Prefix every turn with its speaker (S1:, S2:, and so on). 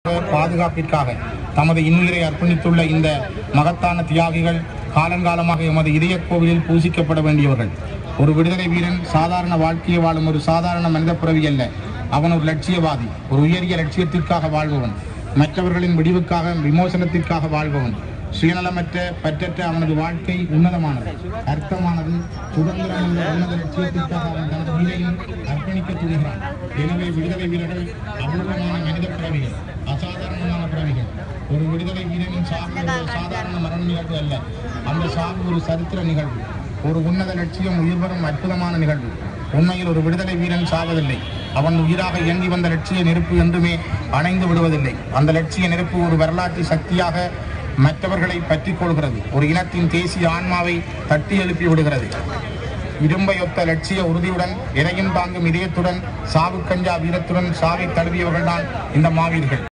S1: பாதுகாப்பிற்காக தமது இன்னுயிரை அர்ப்பணித்துள்ள இந்த மகத்தான தியாகிகள் காலங்காலமாக எமது இதய கோவிலில் பூசிக்கப்பட வேண்டியவர்கள் ஒரு விடுதலை வீரன் சாதாரண வாழ்க்கையை வாழும் ஒரு சாதாரண மனித பிறவி அல்ல அவன் ஒரு லட்சியவாதி ஒரு உயரிய லட்சியத்திற்காக வாழ்பவன் மற்றவர்களின் விடிவுக்காக விமோசனத்திற்காக வாழ்பவன் சுயநலமற்ற பற்றற்ற அவனது வாழ்க்கை உன்னதமானது அர்த்தமானது சுதந்திரம் என்ற உன்னத லட்சியத்திற்காக அவன் தனது உயிரையும் அர்ப்பணிக்க துணிகிறான் எனவே விடுதலை வீரர்கள் அபூர்வமான மனித பிறவிகள் அசாதாரணமான பிறவிகள் ஒரு விடுதலை வீரனின் சாவு ஒரு சாதாரண மரண நிகழ்வு அல்ல அந்த சாவு ஒரு சரித்திர நிகழ்வு ஒரு உன்னத லட்சியம் உயிர்வரும் அற்புதமான நிகழ்வு உண்மையில் ஒரு விடுதலை வீரன் சாவதில்லை அவன் உயிராக இயங்கி வந்த லட்சிய நெருப்பு என்றுமே அணைந்து விடுவதில்லை அந்த லட்சிய நெருப்பு ஒரு வரலாற்று சக்தியாக மற்றவர்களை பற்றிக் கொள்கிறது ஒரு இனத்தின் தேசிய ஆன்மாவை தட்டி எழுப்பி விடுகிறது இரும்பையொத்த லட்சிய உறுதியுடன் எதையும் தாங்கும் இதயத்துடன் சாவுக்கஞ்சா வீரத்துடன் சாவை தழுவியவர்கள்தான் இந்த மாவீரர்கள்